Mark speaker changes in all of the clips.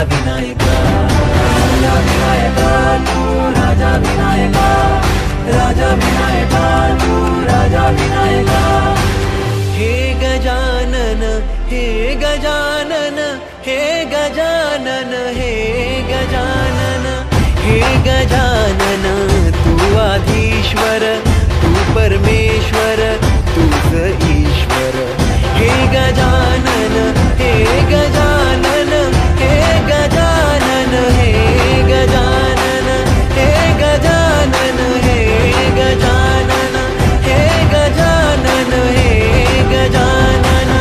Speaker 1: ವಿನಾಯಕ ರಾಜ ವಿನಾಯಕ ತೂ ರಾಜ ವಿನಾಯಕ ರಾಜ ವಿನಾಯಕ ತೂ ರಾಜ ವಿನಾಯಕ ಹೇ ಗಜಾನನ ಹೇ ಗಜಾನನ ಹೇ ಗಜಾನನ ಹೇ ಗಜಾನನ हे गजानन तू आधीश्वर तू परमेश्वर तूच ईश्वर हे गजानन हे गजानन हे गजानन हे गजानन हे गजानन हे गजानन हे गजानन हे गजानन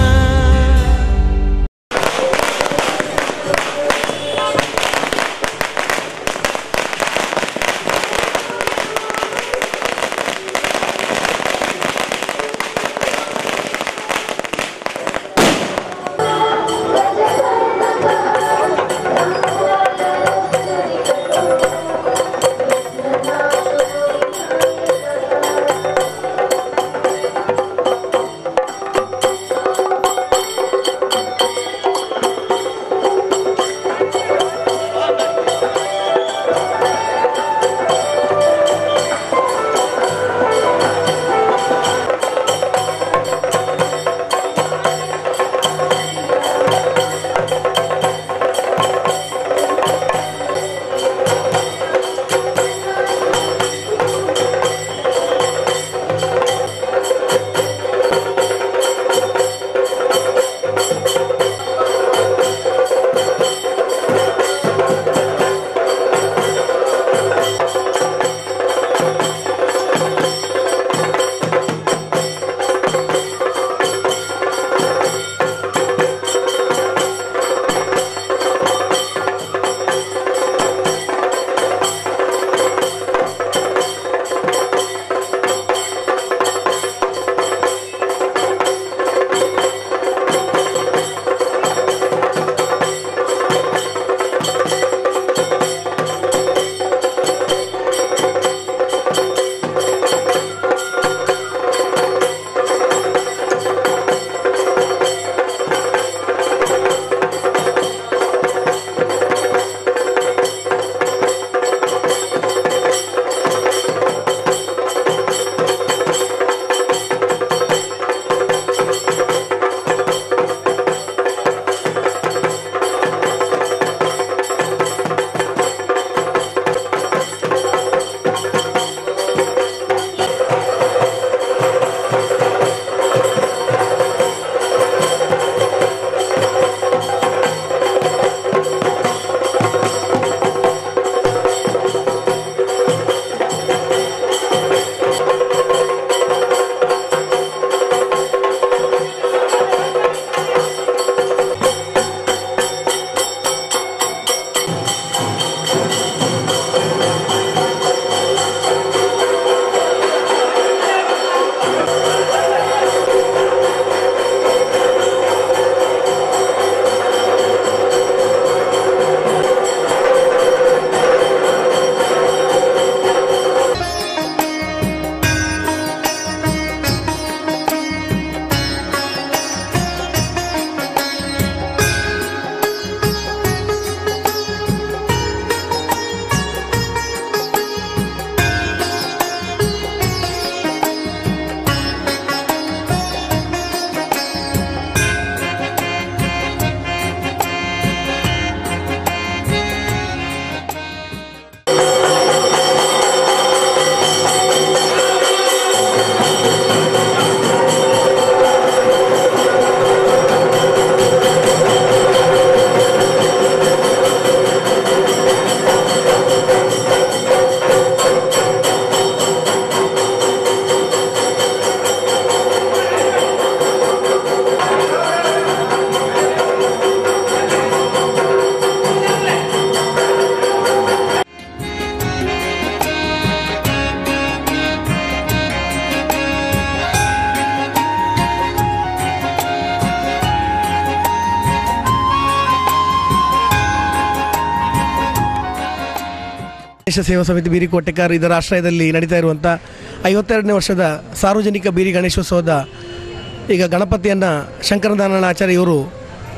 Speaker 2: ದೇಶ ಸೇವಾ ಸಮಿತಿ ಬೀರಿ ಕೋಟೆಕಾರ್ ಇದರ ಆಶ್ರಯದಲ್ಲಿ ನಡೀತಾ ಇರುವಂಥ ಐವತ್ತೆರಡನೇ ವರ್ಷದ ಸಾರ್ವಜನಿಕ ಬೀರಿ ಗಣೇಶೋತ್ಸವದ ಈಗ ಗಣಪತಿಯನ್ನು ಶಂಕರನಾರಾಯಣ ಆಚಾರ್ಯ ಇವರು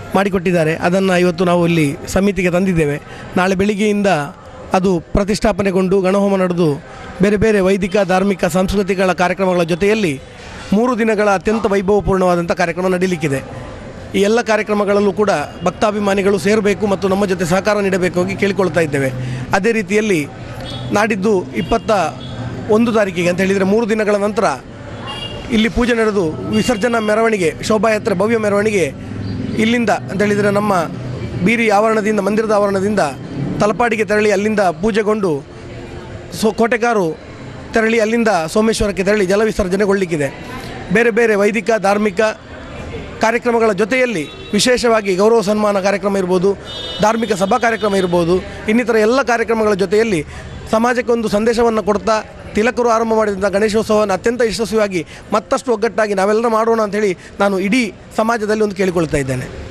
Speaker 2: ಮಾಡಿಕೊಟ್ಟಿದ್ದಾರೆ ಅದನ್ನು ಇವತ್ತು ನಾವು ಇಲ್ಲಿ ಸಮಿತಿಗೆ ತಂದಿದ್ದೇವೆ ನಾಳೆ ಬೆಳಿಗ್ಗೆಯಿಂದ ಅದು ಪ್ರತಿಷ್ಠಾಪನೆಗೊಂಡು ಗಣಹೋಮ ನಡೆದು ಬೇರೆ ಬೇರೆ ವೈದಿಕ ಧಾರ್ಮಿಕ ಸಾಂಸ್ಕೃತಿಕ ಕಾರ್ಯಕ್ರಮಗಳ ಜೊತೆಯಲ್ಲಿ ಮೂರು ದಿನಗಳ ಅತ್ಯಂತ ವೈಭವಪೂರ್ಣವಾದಂಥ ಕಾರ್ಯಕ್ರಮ ನಡೀಲಿಕ್ಕಿದೆ ಈ ಎಲ್ಲ ಕಾರ್ಯಕ್ರಮಗಳಲ್ಲೂ ಕೂಡ ಭಕ್ತಾಭಿಮಾನಿಗಳು ಸೇರಬೇಕು ಮತ್ತು ನಮ್ಮ ಜೊತೆ ಸಹಕಾರ ನೀಡಬೇಕು ಆಗಿ ಕೇಳಿಕೊಳ್ತಾ ಇದ್ದೇವೆ ಅದೇ ರೀತಿಯಲ್ಲಿ ನಾಡಿದ್ದು ಇಪ್ಪತ್ತ ಒಂದು ತಾರೀಕಿಗೆ ಅಂತ ಹೇಳಿದರೆ ಮೂರು ದಿನಗಳ ನಂತರ ಇಲ್ಲಿ ಪೂಜೆ ನಡೆದು ವಿಸರ್ಜನಾ ಮೆರವಣಿಗೆ ಶೋಭಾಯಾತ್ರೆ ಭವ್ಯ ಮೆರವಣಿಗೆ ಇಲ್ಲಿಂದ ಅಂತ ಹೇಳಿದರೆ ನಮ್ಮ ಬೀರಿ ಆವರಣದಿಂದ ಮಂದಿರದ ಆವರಣದಿಂದ ತಲಪಾಡಿಗೆ ತೆರಳಿ ಅಲ್ಲಿಂದ ಪೂಜೆಗೊಂಡು ಸೊ ಕೋಟೆಕಾರು ತೆರಳಿ ಅಲ್ಲಿಂದ ಸೋಮೇಶ್ವರಕ್ಕೆ ತೆರಳಿ ಜಲ ವಿಸರ್ಜನೆಗೊಳ್ಳಿಕ್ಕಿದೆ ಬೇರೆ ಬೇರೆ ವೈದಿಕ ಧಾರ್ಮಿಕ ಕಾರ್ಯಕ್ರಮಗಳ ಜೊತೆಯಲ್ಲಿ ವಿಶೇಷವಾಗಿ ಗೌರವ ಸನ್ಮಾನ ಕಾರ್ಯಕ್ರಮ ಇರ್ಬೋದು ಧಾರ್ಮಿಕ ಸಭಾ ಕಾರ್ಯಕ್ರಮ ಇರ್ಬೋದು ಇನ್ನಿತರ ಎಲ್ಲ ಕಾರ್ಯಕ್ರಮಗಳ ಜೊತೆಯಲ್ಲಿ ಸಮಾಜಕ್ಕೆ ಒಂದು ಸಂದೇಶವನ್ನು ಕೊಡ್ತಾ ತಿಲಕರು ಆರಂಭ ಮಾಡಿದಂಥ ಗಣೇಶೋತ್ಸವವನ್ನು ಅತ್ಯಂತ ಯಶಸ್ವಿಯಾಗಿ ಮತ್ತಷ್ಟು ಒಗ್ಗಟ್ಟಾಗಿ ನಾವೆಲ್ಲರೂ ಮಾಡೋಣ ಅಂಥೇಳಿ ನಾನು ಇಡೀ ಸಮಾಜದಲ್ಲಿ ಒಂದು ಕೇಳಿಕೊಳ್ತಾ ಇದ್ದೇನೆ